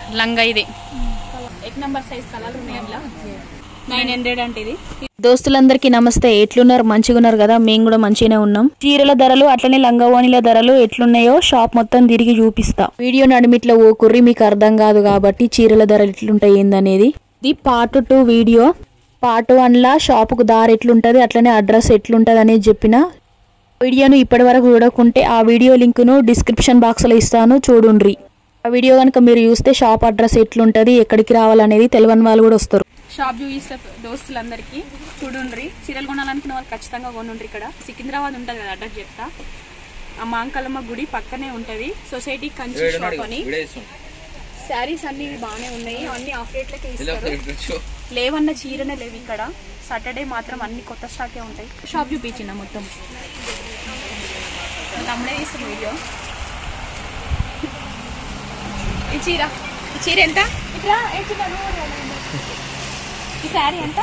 లంగా ఇది ఎక్ నెంబర్ సైజ్ కలర్ ఉన్నాయి అందులో నైన్ హండ్రెడ్ అంటే ఇది దోస్తులందరికీ నమస్తే ఎట్లున్నారు మంచిగా ఉన్నారు కదా మేము కూడా మంచిగానే ఉన్నాం చీరల ధరలు అట్లనే లంగవాణిల ధరలు ఎట్లున్నాయో షాప్ మొత్తం తిరిగి చూపిస్తా వీడియో నడిమిట్లో ఓ కుర్రి మీకు అర్థం కాదు కాబట్టి చీరల ధరలు ఎట్లుంటాయి ఏందనేది ఇది part two video part one లా షాపుకు దారి ఎట్లుంటది అట్లనే అడ్రస్ ఎట్లుంటది అనేది చెప్పిన వీడియోను ఇప్పటి వరకు చూడకుంటే ఆ వీడియో లింకును డిస్క్రిప్షన్ బాక్స్లో ఇస్తాను చూడుండ్రి ఆ వీడియో కనుక మీరు చూస్తే షాప్ అడ్రస్ ఎట్లుంటది ఎక్కడికి రావాలనేది తెలియని వాళ్ళు కూడా వస్తారు షాప్ చూపిస్తే దోస్తులందరికీ చూడుండ్రి చీరలు కొనాలనుకున్న వాళ్ళు ఖచ్చితంగా కొనుండ్రి ఇక్కడ సికింద్రాబాద్ ఉంటుంది కదా అడ్రస్ చెప్తా ఆ మాంకలమ్మ గుడి పక్కనే ఉంటది సొసైటీ కంచి షాప్ అని శారీస్ అన్ని బాగానే ఉన్నాయి అన్ని ఆఫ్ రేట్లకే ఇస్తారు లేవన్న చీరనే లేవు ఇక్కడ సాటర్డే మాత్రం అన్ని కొత్త స్టాకే ఉంటాయి షాప్ చూపించిన మొత్తం తమ్ముడే తీసిన వీడియో ఈ చీర ఈ చీర ఎంత ఇట్లా ఏ చీర నువ్వు రా, నువ్వు రా. ఈ శారీ ఎంత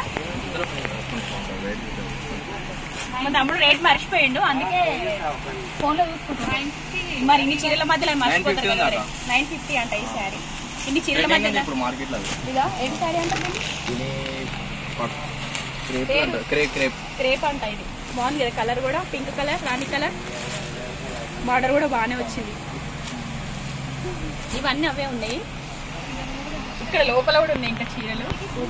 మా తమ్ముడు రేట్ మర్చిపోయిండు అందుకే ఫోన్ లో చూసుకుంటున్నాను మరి ఇన్ని చీరల మధ్యలో మర్చిపోతారు కదా నైన్ ఫిఫ్టీ అంట ఈ శారీ ఇన్ని చీరల మధ్యలో ఇప్పుడు మార్కెట్ లో ఇదా ఏం శారీ అంట క్రేప్ క్రేప్ క్రేప్ క్రేప్ అంట ఇది బాగుంది కదా కలర్ కూడా పింక్ కలర్ రాణి కలర్ బార్డర్ కూడా బాగానే వచ్చింది ఇవన్నీ అవే ఉన్నాయి ఇక్కడ లోపల కూడా ఉన్నాయి ఇంకా చీరలు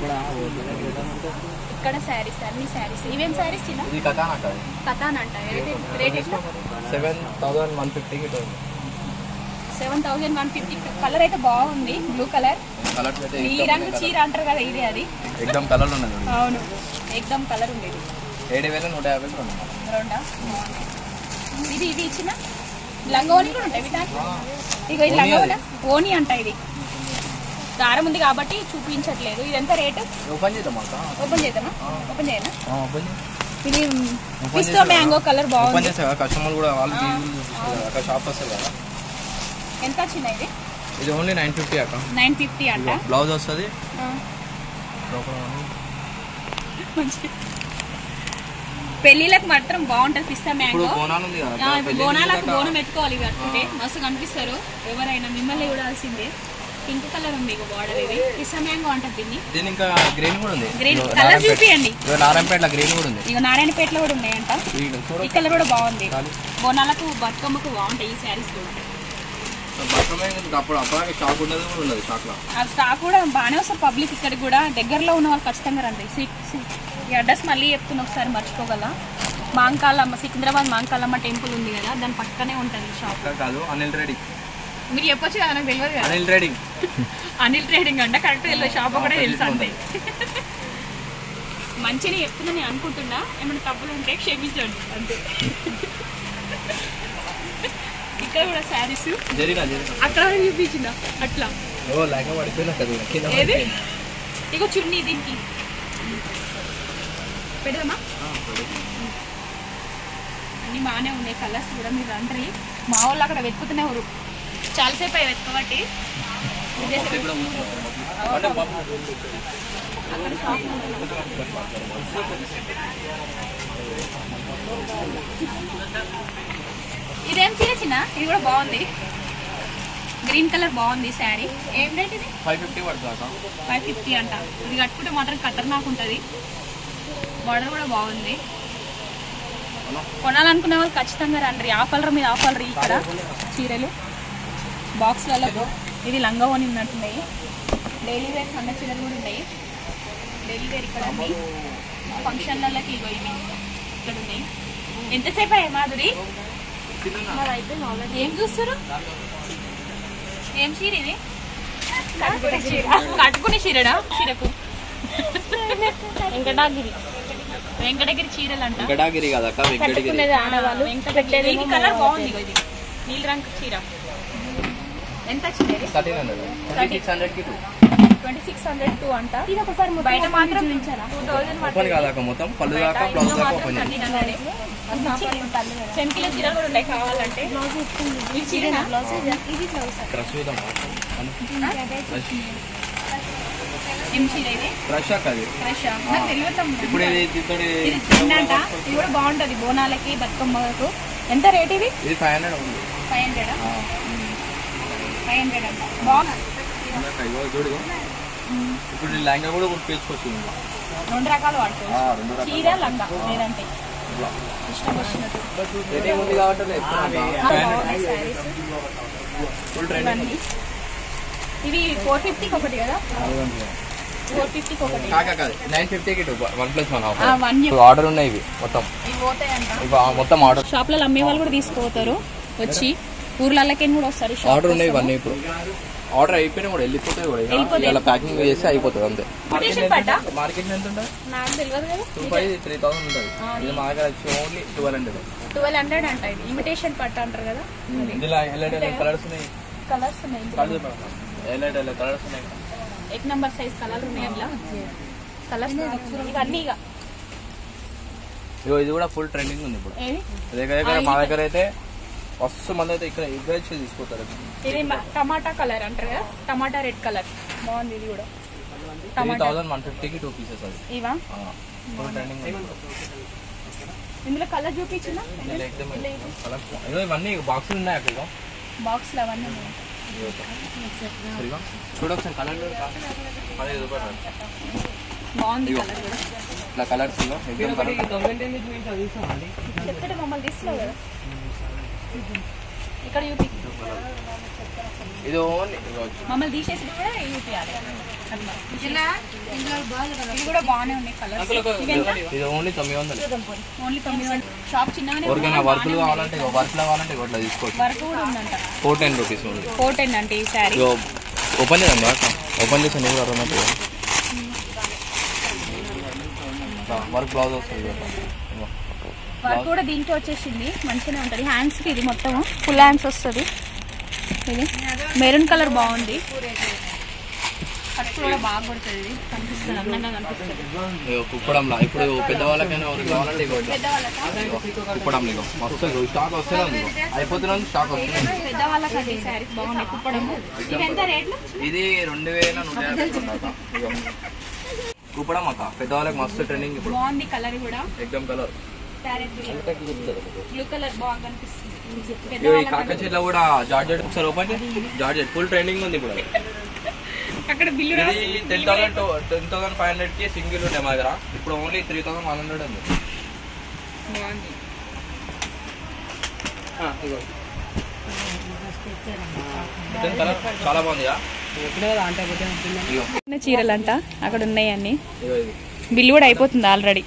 ఇక్కడ శారీస్ అన్ని శారీస్ ఇవేం శారీస్ చిన్న ఇది కథానా కదా కథాన్ అంట రేట్ ఎట్లా సెవెన్ థౌసండ్ వన్ ఫిఫ్టీకి seven thousand one fifty colour అయితే బాగుంది బ్లూ కలర్ కలర్స్ అయితే ఈ రంగు చీర అంటారు కదా ఇదే అది ఎగ్జామ్ కలర్లు ఉన్నది చూడు. అవును ఎగ్దమ్ కలర్ ఉండేది ఏడు వేల నూట యాభై ఉన్నాయి రెండా ఇది ఇది ఇచ్చిన లంగోని కూడా ఉంటాయి దాంట్లో ఇగో ఇది లంగోని ఓని అంట ఇది దారం ఉంది కాబట్టి చూపించట్లేదు ఇది ఎంత రేటు ఓపెన్ చేద్దాం అక్క ఓపెన్ చేద్దామా ఓపెన్ చేయనా ఓపెన్ ఇది పిస్తో మ్యాంగో కలర్ ఓపెన్ బాగుంది చేసా కస్టమర్ కూడా వాళ్ళు చూస్తారు అక్కడ షాప్ వస్తారు కదా ఎంత వచ్చింది ఇది ఇది ఓన్లీ నైన్ ఫిఫ్టీ అక్క నైన్ ఫిఫ్టీ అంట బ్లౌజ్ వస్తుంది ఆ, మంచిది. పెళ్ళిళ్ళకి మాత్రం బాగుంటది పిస్తా ఇప్పుడు మ్యాంగో బోనాలు ఉంది కదా ఆ, అక్క, ఇప్పుడు పెళ్లి బోనాలకు దాకా బోనం ఎత్తుకోవాలి ఇవి కట్టుకుంటే మస్తు కనిపిస్తారు ఎవరైనా మిమ్మల్ని చూడాల్సిందే పింక్ కలర్ ఉంది ఇక బార్డర్ ఇది పిస్తా మ్యాంగో అంటది దీన్ని దీని ఇంకా గ్రీన్ కూడా ఉంది గ్రీన్ ఇదిగో కలర్ నారాయణపేట- చూపియండి ఇదిగో నారాయణపేటలో గ్రీన్ కూడా ఉంది ఇక నారాయణపేటలో కూడా ఉన్నాయంట వీడు చూడు ఈ కలర్ కూడా బాగుంది చాలు. బోనాలకు బతుకమ్మకు బాగుంటాయి ఈ శారీస్ కూడా బట్టమే ఇంకా అప్పుడు అప్పటికి షాప్ ఉండదు కూడా ఉండదు షాప్ లో ఆ స్టాక్ కూడా బాగానే వస్తారు పబ్లిక్ ఇక్కడికి కూడా దగ్గరలో ఉన్న వాళ్ళు ఖచ్చితంగా రండి సి- సి- ఈ అడ్రస్ మళ్ళీ చెప్తున్నా ఒకసారి మర్చిపోగల మాంకాలమ్మ సికింద్రాబాద్ మాంకాలమ్మ టెంపుల్ ఉంది కదా దాని పక్కనే ఉంటుంది షాప్ అక్కడ కాదు అనిల్ రెడ్డి మీరు చెప్పొచ్చు కదా నాకు తెలియదు కదా అనిల్ రెడ్డి అనిల్ ట్రేడింగ్ అంటే కరెక్ట్ తెలియదు షాప్ ఒకటే తెలుసు అంతే మంచిగా చెప్తున్నా నేను అనుకుంటున్నా ఏమైనా తప్పులు ఉంటే క్షమించండి అంతే ఇక్కడ కూడా శారీస్ జరిగిన జరిగిన అక్కడ కూడా చూపించిన అట్లా ఓ లేక పడిపోయినా కదా కింద ఏది పడిపోయింది. ఇగో చున్నీ దీనికి పెడదామా ఆ, పడి. అన్ని బాగానే ఉన్నాయి కలర్స్ కూడా మీరు రండి మా వాళ్ళు అక్కడ వెతుకుతున్నారు చాలాసేపు అయ్యి వెతుకోబట్టి పబ్లిక్ కూడా ఉంది. అంటే పబ్- అక్కడ షాప్ ఇదేం చీర చిన్న ఇది కూడా బాగుంది గ్రీన్ కలర్ బాగుంది శారీ ఏం రేట్ ఇది ఫైవ్ ఫిఫ్టీ పడుతుంది అక్క ఫైవ్ ఫిఫ్టీ అంట ఇది కట్టుకుంటే మాత్రం ఖతర్నాక్ ఉంటుంది బార్డర్ కూడా బాగుంది కొనాలనుకునే వాళ్ళు ఖచ్చితంగా రండి ఆఫర్ల మీద ఆఫర్లు ఇక్కడ చీరలు బాక్స్లలో ఇది లంగా అని ఉన్నట్టున్నాయి డైలీ వేర్ సన్న చీరలు కూడా ఉన్నాయి డైలీ వేర్ ఇక్కడ ఉన్నాయి ఫంక్షన్లకి ఇగో ఇవి ఇక్కడ ఉన్నాయి ఎంతసేపు అయ్యాయి మాధురి ఏం చూస్తారు ఏం చీర ఇది కట్టుకునే చీర కట్టుకునే చీరడా చీరకు వెంకటాగిరి వెంకటగిరి చీరలు అంట వెంకటాగిరి కదా అక్క వెంకటగిరి వెంకటగిరి ఇది కలర్ బాగుంది ఇగో ఇది నీల రంగు చీర ఎంత చీర ఇది థర్టీన్ హండ్రెడ్ ట్వంటీ సిక్స్ హండ్రెడ్కి two twenty six hundred two అంట ఇది ఒకసారి బయట మాత్రం టూ థౌసండ్ ఓపెన్ కాదు అక్క మొత్తం పళ్ళు దాకా బ్లౌజ్ దాకా ఓపెన్ చేయాలి చెంకిల చీరలు కూడా ఉన్నాయి కావాలంటే ఈ చీరనా క్రష్ చూద్దాం ఏం చీర ఇది క్రష్ అక్క అది ఫ్రెష్ నాకు తెలియదు ఇప్పుడు ఇది దీంతో ఇది ట్రెండ్ అంట ఇది కూడా బాగుంటది బోనాలకి బతుకమ్మకు ఎంత రేట్ ఇది ఇది ఫైవ్ హండ్రెడ్ ఉంది ఫైవ్ హండ్రెడ్ ఫైవ్ హండ్రెడ్ అంట బాగుంది ఇందాక ఇగో చూడు ఇగో. ఇప్పుడు నీ లెహంగా కూడా కుట్టించుకోవచ్చు ఇంకా. రెండు రకాలు వాడుకోవచ్చు ఆ, రెండు రకాలు. చీర లంగా లేదంటే ఇట్లా. ఇష్టం వచ్చినట్టు ట్రెండింగ్ ఉంది కాబట్టి నేను చెప్తున్నా ఆ, బాగున్నాయి శారీస్ ఫుల్ ట్రెండింగ్ ఇవన్నీ ఇవి ఫోర్ ఫిఫ్టీకి ఒకటి కదా ఫోర్ ఫిఫ్టీకి ఒకటి కాకా కాదు నైన్ ఫిఫ్టీకి వన్ ప్లస్ వన్ ఆ, ఆఫర్ వన్ ఆర్డర్ ఉన్నాయి ఇవి మొత్తం ఇవి పోతాయంట ఇవి ఆ మొత్తం ఆర్డర్ షాప్లలో అమ్మే వాళ్ళు కూడా తీసుకుపోతారు వచ్చి ఊర్లకి కూడా వస్తారు షాప్ ఆర్డర్ ఉన్నాయి ఇవన్నీ ఇప్పుడు ఆర్డర్ అయిపోయినా కూడా వెళ్ళిపోతాయి కూడా వెళ్ళిపోతాయి. ఇలా ప్యాకింగ్ చేసి అయిపోతుంది అంతే Invitation పడ్డా? మార్కెట్ ఎంత ఉంటుంది నాకు తెలియదు కదా టూ ఫైవ్ త్రీ థౌసండ్ ఉంటుంది ఇది మా దగ్గర వచ్చి only twelve hundred twelve hundred అంట ఇది ఇమిటేషన్ పట్టు అంటారు కదా ఇందులో ఎల్ఐడి కలర్స్ ఉన్నాయి కలర్స్ ఉన్నాయి ఇందులో. కలర్స్ ఎల్ఐడి కలర్స్ ఉన్నాయి ఎక్ నెంబర్ సైజ్ కలర్ ఉన్నాయి అందులో కలర్స్ ఇవన్నీ ఇక ఇగో ఇది కూడా ఫుల్ ట్రెండింగ్ ఉంది ఇప్పుడు ఏవి దగ్గర దగ్గర మా దగ్గర అయితే మస్తు మంది అయితే ఇక్కడ ఇక్కడ వచ్చి తీసుకుంటారు ఇది మ- టమాటా కలర్ అంటారు కదా టమాటా రెడ్ కలర్ బాగుంది ఇది కూడా త్రీ టమాటా థౌసండ్ వన్ ఫిఫ్టీకి టూ పీసెస్ అది ఇవా ఫుల్ ట్రెండింగ్ ఇందులో కలర్ చూపించిన కలర్స్ ఇదో ఇవన్నీ బాక్సులు ఉన్నాయి అక్కడ ఇగో. బాక్స్ లో అవన్నీ ఉన్నాయి. ఇదిగో. చూడు ఒకసారి కలర్ పదిహేదు రూపాయలు బాగుంది ఇగో. కలర్ కూడా ఇట్లా కలర్స్ ఇగో ఎగ్జామ్ కలర్ చెప్తే మమ్మల్ని తీసుకోవు కదా ఇక్కడ యూపీ ఇది ఓన్లీ ఇగో మమ్మల్ని తీసేసి కూడా యూపీఆర్ ఇది కూడా బాగానే ఉన్నాయి కలర్స్ ఇవి ఎంత ఇది ఓన్లీ తొమ్మిది వందలు ఓన్లీ తొమ్మిది వందలు. షాప్ చిన్నగానే ఎవరికైనా వర్క్లు కావాలంటే ఇగో వర్క్లు కావాలంటే ఇగో ఇట్లా తీసుకోవచ్చు వర్క్ కూడా ఉందంట four ten rupees only four ten అంటే ఈ శారీ ఇగో ఓపెన్ చేద్దాం బా ఓపెన్ చేసి నువ్వు కూడా అన్నట్టు వర్క్ బ్లౌజ్ వస్తుంది ఇగో. ఇగో. వర్క్ కూడా దీనికి వచ్చేసింది మంచిగానే ఉంటుంది హ్యాండ్స్ కి ఇది మొత్తం ఫుల్ హ్యాండ్స్ వస్తుంది ఇది మెరూన్ కలర్ బాగుంది కట్టు కూడా బాగా పడుతుంది ఇది కనిపిస్తుంది అందంగా కనిపిస్తుంది ఇగో కుప్పడంలా ఇప్పుడు పెద్దవాళ్ళకైనా ఎవరికి కావాలంటే ఇగో ఇట్లా. ఇగో కుప్పడం ఇగో మస్తు ఇగో స్టాక్ వస్తూనే ఉంది ఇగో అయిపోతూనే ఉంది స్టాక్ వస్తూనే ఉంది పెద్దవాళ్ళకి శారీస్ బాగున్నాయి కుప్పడము ఇవి ఎంత రేట్లు ఇది రెండు వేల నూట యాభై ఉందట. ఇగో. కుప్పడం అక్క పెద్దవాళ్ళకి మస్తు ట్రెండింగ్ ఇప్పుడు బాగుంది కలర్ కూడా ఎగ్జామ్ కలర్ ప్యారెట్ బ్లూ కలర్ బాగా కనిపిస్తుంది ఇగో ఈ పెద్దవాళ్ళకి కాక చెట్ల కూడా జార్జెట్ ఒకసారి ఓపెన్ చేయి జార్జెట్ ఫుల్ ట్రెండింగ్ ఉంది ఇప్పుడు అక్కడ బిల్లు ఇది ten thousand ten thousand five hundred కి సింగిల్ ఉండే మా దగ్గర ఇప్పుడు only three thousand one hundred ఉంది బాగుంది ఆ, ఇగో. Button కలర్ చాలా బాగుంది ఇగో చీరలు అంట అక్కడ ఉన్నాయి అన్ని ఇగో ఇది బిల్లు కూడా అయిపోతుంది ఆల్రెడీ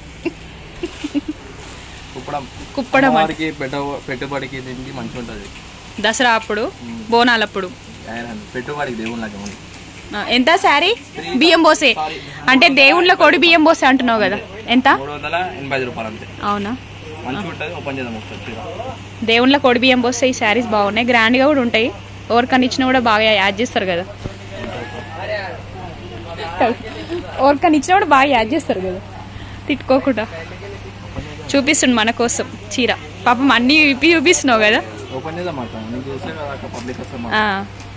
కుప్పడం కుప్పడం అంట. వారికి పెట్ట పెట్టుబడికి దీనికి మంచిగా ఉంటుంది దసరా అప్పుడు బోనాలప్పుడు పెట్టుబడికి దేవుళ్ళకి ఉంది ఆ, ఎంత శారీ బియ్యం పోసే అంటే దేవుళ్ళ కొడి బియ్యం పోసే అంటున్నావు కదా ఎంత మూడు వందల ఎనభై ఐదు రూపాయలు అంతే అవునా మంచిగా ఉంటుంది ఓపెన్ చేద్దాం ఒకసారి చీర. దేవుళ్ళ కొడి బియ్యం పోస్తే ఈ శారీస్ బాగున్నాయి గ్రాండ్గా కూడా ఉంటాయి ఎవరికన్నా ఇచ్చినా కూడా బాగా యాడ్ చేస్తారు కదా ఎవరికన్నా ఇచ్చినా కూడా బాగా యాడ్ చేస్తారు కదా తిట్టుకోకుండా చూపిస్తుండు మన కోసం చీర పాపం అన్ని విప్పి చూపిస్తున్నావు కదా ఓపెన్ చేద్దాం అక్క నీకు చూస్తే కదా అక్క పబ్లిక్ వస్తే ఆ.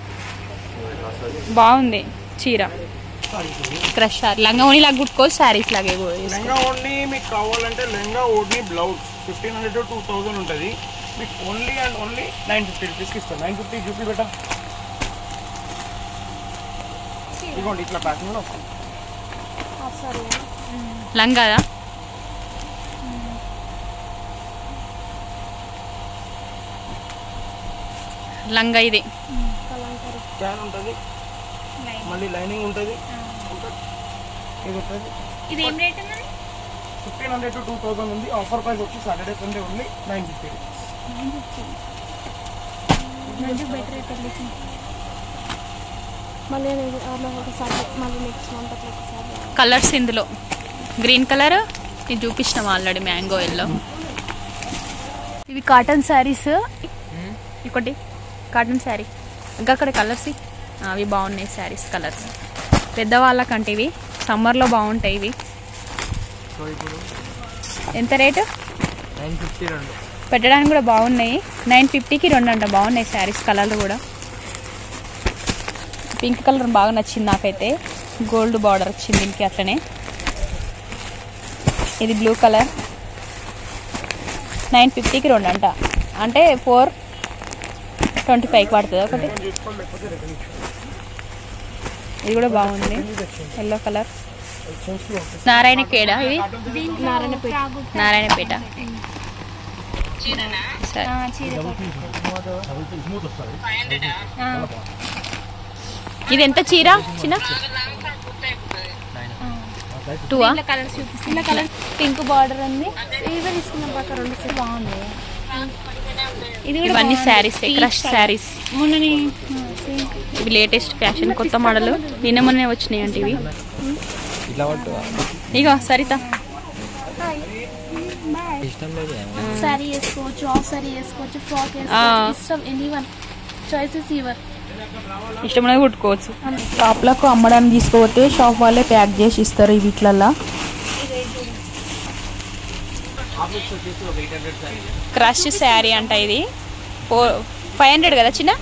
బాగుంది చీర క్రష్ లంగా ఓని లాగా కుట్టుకోవచ్చు శారీస్ లాగే కూడా వేసుకో. లెహంగా ఓన్లీ మీకు కావాలంటే lehenga only blouse fifteen hundred to two thousand ఉంటుంది మీకు only and only nine fifty రూపీస్కి ఇస్తాను నైన్ ఫిఫ్టీ చూపి బెట ఇదిగోండి ఇట్లా ప్యాకింగ్ వస్తుంది లంగాదా లంగా ఇది క్యాన్ ఉంటుంది మళ్ళీ లైనింగ్ ఉంటుంది ఇది ఉంటుంది ఇది ఏం rate fifteen hundred to two thousand ఉంది ఆఫర్ ప్రైస్ వచ్చి సాటర్డే సండే ఉంది నైన్ ఫిఫ్టీ మళ్ళీ నేను అలా ఒకసారి మళ్ళీ నెక్స్ట్ మంత్ అట్లా ఒకసారి కలర్స్ ఇందులో గ్రీన్ కలర్ ఇది చూపించినాం ఆల్రెడీ మ్యాంగో ఎల్లో ఇవి కాటన్ శారీస్ ఒకటి కాటన్ శారీ ఇంకా అక్కడ కలర్స్ అవి బాగున్నాయి శారీస్ కలర్స్ పెద్దవాళ్ళకంటే ఇవి సమ్మర్లో బాగుంటాయి ఇవి ఎంత రేటు నైన్ ఫిఫ్టీ రెండు పెట్టడానికి కూడా బాగున్నాయి నైన్ ఫిఫ్టీకి రెండు అంట బాగున్నాయి శారీస్ కలర్లు కూడా పింక్ కలర్ బాగా నచ్చింది నాకైతే గోల్డ్ బార్డర్ వచ్చింది దీనికి అట్లనే ఇది బ్లూ కలర్ నైన్ ఫిఫ్టీకి రెండు అంట అంటే ఫోర్ ట్వంటీ ఫైవ్కి పడుతుంది ఒకటి ఇది కూడా బాగుంది ఎల్లో కలర్ నారాయణ కేడ ఇది నారాయణపేట నారాయణపేట సరే ఇది ఎంత చీర చిన్న టూవా కలర్స్ చూపిస్తున్న కలర్ పింక్ బార్డర్ ఉంది ఇవే తీసుకున్నాం పక్క రెండు సెట్ బాగుంది ఇది కూడా ఇవన్నీ బాగుంది. Sarees Peach crush colour. Sarees మొన్నని pink. ఇవి లేటెస్ట్ ఫ్యాషన్ కొత్త మోడల్ నిన్న మొన్నే వచ్చినాయి అంటే ఇవి ఇట్లా పట్టు ఇగో సరిత ఇష్టం లేదు సారీ వేసుకోవచ్చు హాఫ్ సారీ వేసుకోవచ్చు ఫ్రాక్ ఆ. వేసుకోవచ్చు ఇష్టం ఎనీ వన్ చాయిసెస్ ఇవర్ ఇష్టమైన కుట్టుకోవచ్చు షాప్లకు అమ్మడానికి తీసుకోపోతే షాప్ వాళ్ళే ప్యాక్ చేసి ఇస్తారు ఈ వీటిలల్లో క్రష్ శారీ అంట ఇది ఫోర్ ఫైవ్ హండ్రెడ్ కదా చిన్న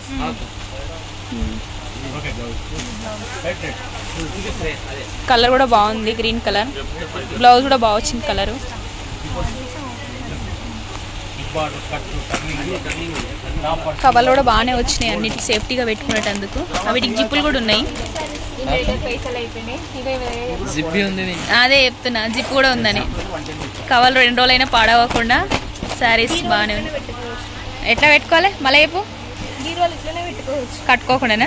కలర్ కూడా బాగుంది గ్రీన్ కలర్ బ్లౌజ్ కూడా బాగా వచ్చింది కలరు కవర్లు కూడా బాగానే వచ్చినాయి అన్నిటికి సేఫ్టీగా పెట్టుకునేటందుకు వీటికి జిప్పులు కూడా ఉన్నాయి పైసలు అయిపోయినాయి ఇవే జిప్పి ఉంది అదే చెప్తున్నా జిప్ కూడా ఉందని కవర్లు రెండు రోజులైనా పాడవకుండా శారీస్ బాగానే ఉన్నాయి ఎట్లా పెట్టుకోవాలి మళ్ళీ చెప్పు బీరువాలు ఇట్లనే పెట్టుకోవచ్చు కట్టుకోకుండానా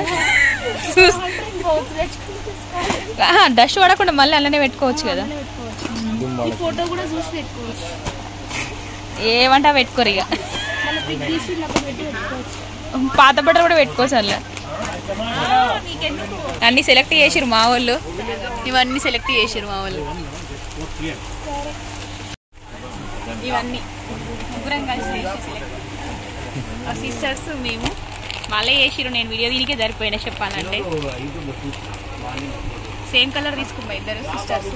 డస్ట్ పడకుండా మళ్ళీ అలానే పెట్టుకోవచ్చు కదా ఈ ఫోటో కూడా చూసి పెట్టుకోవచ్చు ఏమంటా పెట్టుకోరు ఇక మళ్ళీ పిక్ తీసి నాకు పెట్టి పెట్టుకోవచ్చు పాత బట్టలు కూడా పెట్టుకోవచ్చు అందులో నీకెందుకు అన్ని సెలెక్ట్ చేసిరు మా వాళ్ళు ఇవన్నీ సెలెక్ట్ చేసిరు మా వాళ్ళు ఇవన్నీ ముగ్గురం కలిసి సెలెక్ట్ ఆ సిస్టర్స్ మేము వాళ్ళే చేసిరు నేను వీడియో దీనికే సరిపోయినా చెప్పాలంటే సేమ్ కలర్ తీసుకున్నా ఇద్దరు సిస్టర్స్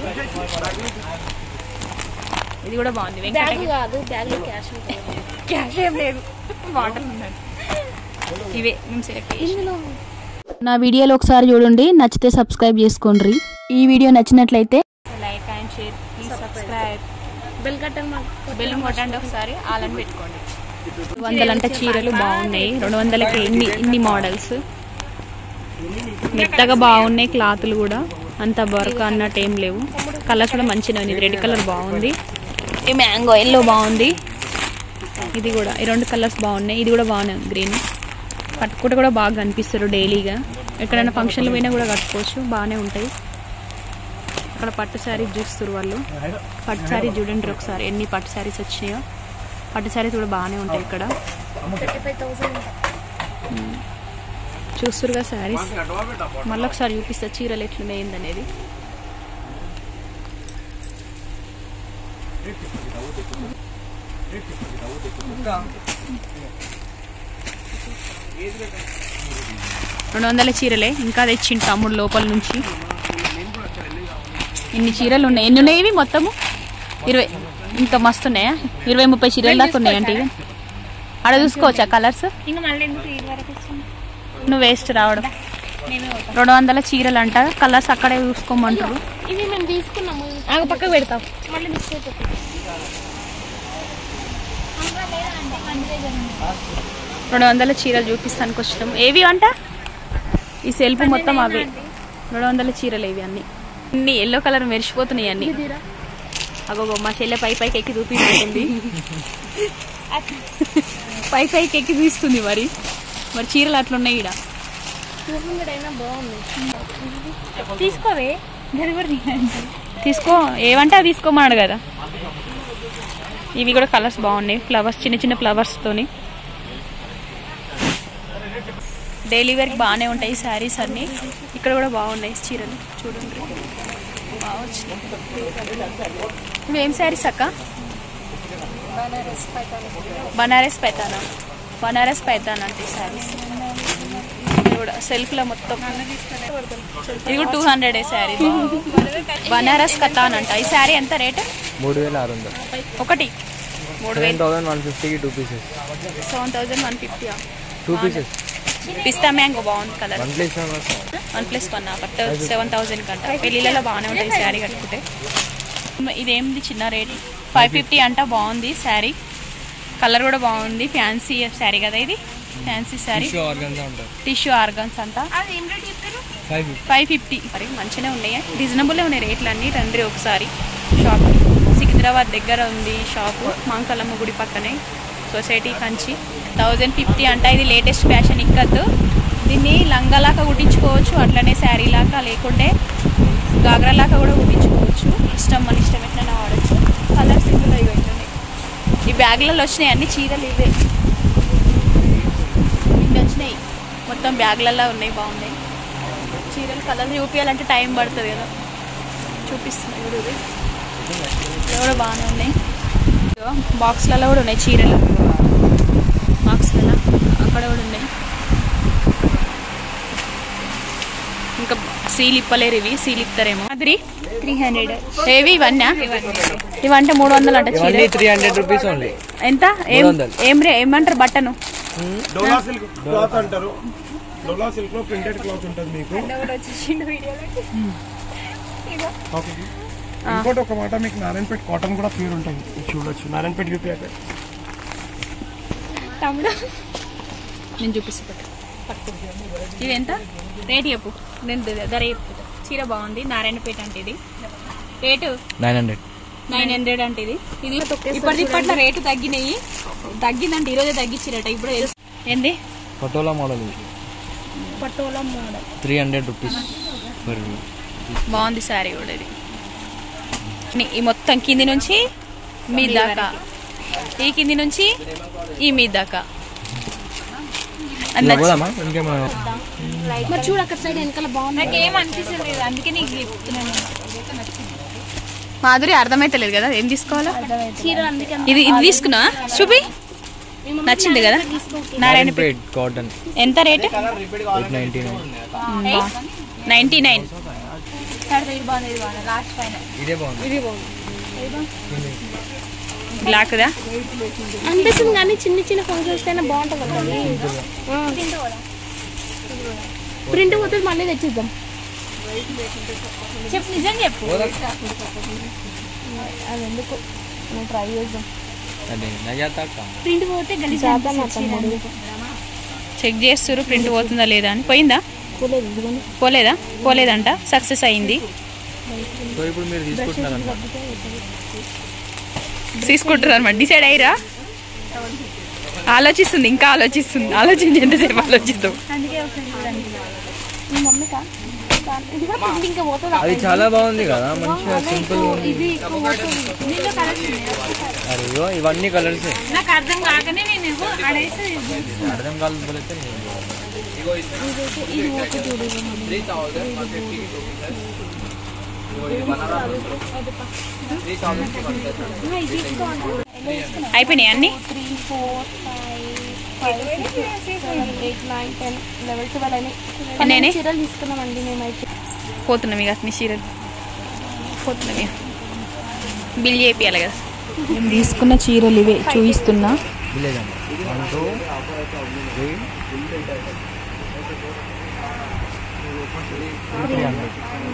ఇది కూడా బాగుంది బ్యాగ్ వెంకటగిరి కాదు బ్యాగ్ లో క్యాష్ ఉంటుంది క్యాష్ ఏం లేదు వాటర్ ఉన్నది ఇవే మేము సెలెక్ట్ చేసి ఇందులో నా వీడియోలో ఒకసారి చూడండి నచ్చితే సబ్స్క్రైబ్ చేసుకోండి ఈ వీడియో నచ్చినట్లయితే like and share please subscribe bell button మాకు బెల్ కొట్టండి ఒకసారి ఆలని పెట్టుకోండి వందలంట చీరలు బాగున్నాయి రెండు వందలకి ఇన్ని ఇన్ని మోడల్స్ మెత్తగా బాగున్నాయి క్లాతులు కూడా అంత వర్క్ అన్నట్టు ఏం లేవు కలర్స్ కూడా మంచిగా ఉంది రెడ్ కలర్ బాగుంది ఈ మ్యాంగో ఎల్లో బాగుంది ఇది కూడా ఈ రెండు కలర్స్ బాగున్నాయి ఇది కూడా బాగానే ఉంది గ్రీన్ కట్టుకుంటే కూడా బాగా కనిపిస్తారు డైలీగా ఎక్కడైనా ఫంక్షన్లు పోయినా కూడా కట్టుకోవచ్చు బాగానే ఉంటాయి అక్కడ పట్టు శారీస్ చూస్తారు వాళ్ళు పట్టు శారీ చూడండి ఒకసారి ఎన్ని పట్టు శారీస్ వచ్చినాయో పట్టు శారీస్ కూడా బాగానే ఉంటాయి ఇక్కడ థర్టీ ఫైవ్ థౌసండ్ చూస్తురుగా శారీస్ మళ్ళీ ఒకసారి చూపిస్తా చీరలు ఎట్లున్నాయి ఏందనేది రెండు వందల చీరలే ఇంకా తెచ్చిండు తమ్ముడు లోపల నుంచి ఇన్ని చీరలు ఉన్నాయి ఎన్ని ఉన్నాయి ఇవి మొత్తము ఇరవై ఇంకా మస్తు ఉన్నాయా ఇరవై ముప్పై చీరలు దాకా ఉన్నాయి అంటే ఇవి ఆడ చూసుకోవచ్చా కలర్స్ ఇంకా మళ్ళీ ఎందుకు ఇది వరకు వచ్చింది నువ్వు వేస్ట్ రావడం మేమే పోతాం రెండు వందల చీరలు అంట కలర్స్ అక్కడే చూసుకోమంటారు ఇవి మేము తీసుకున్నాము ఆగ పక్కకు పెడతావు మళ్ళీ మిస్ అయిపోతుంది రెండు వందల చీరలు చూపిస్తానికి వచ్చినాం ఏవి అంట ఈ సెల్ఫ్ మొత్తం అవే రెండు వందల చీరలు ఇవి అన్ని అన్ని ఎల్లో కలర్ మెరిసిపోతున్నాయి అన్ని అగో మా చెల్లె పై పైకి ఎక్కి చూపిస్తుంది పై పైకి ఎక్కి తీస్తుంది మరి మరి చీరలు అట్లున్నాయి ఈడ టూ హండ్రెడ్ అయినా బాగుంది తీసుకోవే తీసుకో ఏమంటే అది తీసుకోమన్నాడు కదా ఇవి కూడా కలర్స్ బాగున్నాయి ఫ్లవర్స్ చిన్న చిన్న ఫ్లవర్స్ తోని డైలీ వేర్కి బాగానే ఉంటాయి శారీస్ అన్ని ఇక్కడ కూడా బాగున్నాయి చీరలు చూడండి బాగా వచ్చినాయి ఇవి ఏం శారీస్ అక్క బనారస్ పైతానా బనారస్ పైతానా అంటే శారీస్ ఇది కూడా సెల్ఫ్ లో మొత్తం ఇది కూడా టూ హండ్రెడ్ శారీ బనారస్ కథాన్ అంట ఈ శారీ ఎంత రేట్ మూడు వేల ఆరు వందలు ఒకటి మూడు సెవెన్ వేలు థౌసండ్ వన్ ఫిఫ్టీకి two pieces seven thousand one fifty two pieces పిస్తా మ్యాంగో బాగుంది colour one place one plus one offer seven thousand కంట పెళ్ళిళ్ళలో బాగానే ఉంటుంది శారీ కట్టుకుంటే ఇదేంది చిన్న రేట్ ఫైవ్ ఫిఫ్టీ అంట బాగుంది శారీ కలర్ కూడా బాగుంది ఫ్యాన్సీ శారీ కదా ఇది ఫ్యాన్సీ శారీ ఆర్గన్జా ఉంటుంది టిష్యూ ఆర్గన్స్ అంట అది ఏం రేట్ చెప్పారు ఫైవ్ ఫిఫ్టీ మరి మంచిగానే ఉన్నాయి రీజనబుల్ ఉన్నాయి రేట్లు అన్నీ రండి ఒకసారి షాప్ సికింద్రాబాద్ దగ్గర ఉంది షాపు మాంకలమ్మ గుడి పక్కనే సొసైటీ కంచి థౌజండ్ ఫిఫ్టీ అంట ఇది లేటెస్ట్ ఫ్యాషన్ ఇక్కద్దు దీన్ని లంగాలాగా కుట్టించుకోవచ్చు అట్లనే శారీ లాగా లేకుంటే గాగ్రాలాగా కూడా కుట్టించుకోవచ్చు ఇష్టం మన ఇష్టం ఎట్లైనా వాడచ్చు కలర్స్ ఇందులో ఇవి ఉంటుంది ఈ బ్యాగ్లలో వచ్చినాయి అన్ని చీరలు ఇవే ఇన్ని వచ్చినాయి మొత్తం బ్యాగ్లలో ఉన్నాయి బాగున్నాయి చీరలు కలర్ చూపించాలంటే టైం పడుతుంది కదా చూపిస్తున్నాయి ఇప్పుడు ఇవి ఇవి కూడా బాగానే ఉన్నాయి ఇదిగో బాక్స్లలో కూడా ఉన్నాయి చీరలు బాక్స్లలో అక్కడ కూడా ఉన్నాయి ఇంకా సీల్ ఇప్పలేరు ఇవి సీల్ ఇస్తారేమో అదిరి త్రీ హండ్రెడ్ ఏవి ఇవన్నా ఇవంటే మూడు వందలు అంట చీర త్రీ హండ్రెడ్ రూపీస్ ఓన్లీ ఎంత ఏం ఏం రే ఏమంటారు బట్టను డోలా సిల్క్ క్లాత్ అంటారు డోలా సిల్క్ లో ప్రింటెడ్ క్లాత్ ఉంటుంది మీకు ఓకే. ఇంకోటి ఒక మాట మీకు నారాయణపేట కాటన్ కూడా ప్యూర్ ఉంటుంది ఇది చూడొచ్చు నారాయణపేట యూపీ తమ్ముడు నేను చూపిస్తాను ఇది ఎంత రేట్ చెప్పు నేను ధ- ధర చెప్పు చీర బాగుంది నారాయణపేట అంటే ఇది rate nine hundred nine hundred అంటే ఇది ఇది ఇప్పటి ఇప్పట్లో రేటు తగ్గినాయి తగ్గిందంటే ఈరోజే తగ్గించిరట ఇప్పుడు తెలుసు. ఏంది పటోలా మోడల్ ఇది patola model three hundred rupees for బాగుంది శారీ కూడా ఇది ని- ఈ మొత్తం కింది నుంచి మీ దాకా ఈ కింది నుంచి ఈ మీ దాకా అది నచ్చి- ఇంకేమైనా మరి చూడు అక్కడ సైడ్ వెనకాల బాగుంది నాకు ఏం అనిపించలేదు అందుకే నీకు చెప్తున్నాను మాధురి అర్థమైతలేదు కదా ఏం తీసుకోవాలా చీరలు అందుకే ఇది ఇది తీసుకున్నా చూపి నచ్చింది కదా నారాయణపేట కాటన్ ఎంత rate eight ninety nine ninety nine ఇదే బాగుంది బ్లాక్ దా అనిపిస్తుంది కానీ చిన్న చిన్న ఫంక్షన్స్ అయినా బాగుంటుంది కదా అది. ప్రింట్ పోతే మళ్ళీ తెచ్చిద్దాం చెప్పు నిజం చెప్పు అది ఎందుకు నువ్వు ట్రై చేద్దాం అదే నజాతా ప్రింట్ పోతే గలీజ్ చెక్ చేస్తారు ప్రింట్ పోతుందా లేదా అని పోయిందా పోలేదా పోలేదంట సక్సెస్ అయింది సో ఇప్పుడు మీరు తీసుకుంటున్నారు తీసుకుంటారు అనమాట డిసైడ్ అయ్యిరా ఆలోచిస్తుంది ఇంకా ఆలోచిస్తుంది ఆలోచించి ఎంతసేపు ఆలోచిస్తాం అందుకే ఒకసారి చూడండి మీ మమ్మీకా ఇది కూడా ప్రింట్ ఇంకా పోతుంది అది చాలా బాగుంది కదా మంచిగా సింపుల్ ఇది ఎక్కువ పోతుంది దీంట్లో కలర్స్ అయ్యో ఇవన్నీ కలర్స్ నాకు అర్థం కాకనే నేను అడేసి అర్థం కాలేకపోతే ఇది ఓకే చూడు ఇది తీసుకోండి అయిపోయినాయి అన్ని three four five five six seven eight nine ten eleven twelve అని ఎన్ని పన్నెండు చీరలు తీసుకున్నామండి మేమైతే పోతున్నాం ఇక అన్ని చీరలు పోతున్నాం ఇక బిల్ చేపియాలి కదా మేము తీసుకున్న చీరలు ఇవే చూపిస్తున్నా విలేజ్ అండి one two three three hundred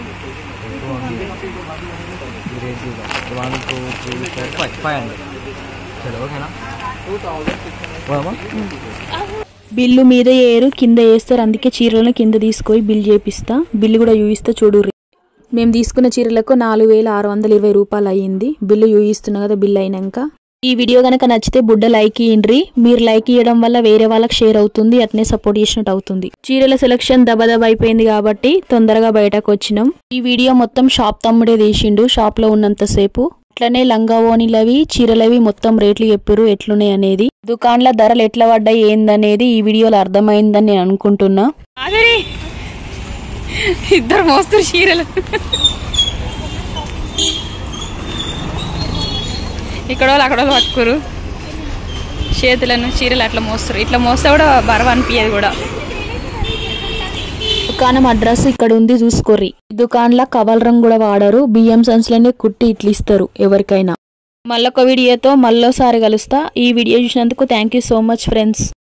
one two three four five five hundred సరే ఓకేనా పోదామా బిల్లు మీద ఏరు కింద వేస్తారు అందుకే చీరలను కింద తీసుకొని బిల్ చేపిస్తా బిల్లు కూడా చూపిస్తా చూడు మేము తీసుకున్న చీరలకు నాలుగు వేల ఆరు వందల ఇరవై రూపాయలు అయ్యింది బిల్లు చూపిస్తున్నా కదా బిల్లు అయినాక ఈ వీడియో కనుక నచ్చితే బుడ్డ లైక్ ఇయ్యండ్రి మీరు లైక్ ఇవ్వడం వల్ల వేరే వాళ్ళకి షేర్ అవుతుంది అట్నే సపోర్ట్ చేసినట్టు అవుతుంది చీరల సెలక్షన్ దబదబ అయిపోయింది కాబట్టి తొందరగా బయటకు వచ్చినాం ఈ వీడియో మొత్తం షాప్ తమ్ముడే తీసిండు షాప్ లో ఉన్నంతసేపు అట్లనే లంగా ఓణిలవి చీరలవి మొత్తం రేట్లు చెప్పారు ఎట్లున్నాయి అనేది దుకాన్ల ధరలు ఎట్లా పడ్డాయి ఏందనేది ఈ వీడియోలో అర్థమైందని నేను అనుకుంటున్నా ఇద్దరు మోస్తారు చీరలు ఇక్కడ వాళ్ళు అక్కడ వాళ్ళు పట్టుకోరు చేతులను చీరలు అట్లా మోస్తారు ఇట్లా మోస్తే కూడా బరవ అనిపించదు కూడా దుకాణం అడ్రస్ ఇక్కడ ఉంది చూసుకోర్రి ఈ దుకాణంలో కవల్ రంగు కూడా వాడరు బియ్యం సంచులనే కుట్టి ఇట్లు ఇస్తారు ఎవరికైనా మళ్ళొక వీడియోతో మళ్ళోసారి కలుస్తా ఈ వీడియో చూసినందుకు thank you so much friends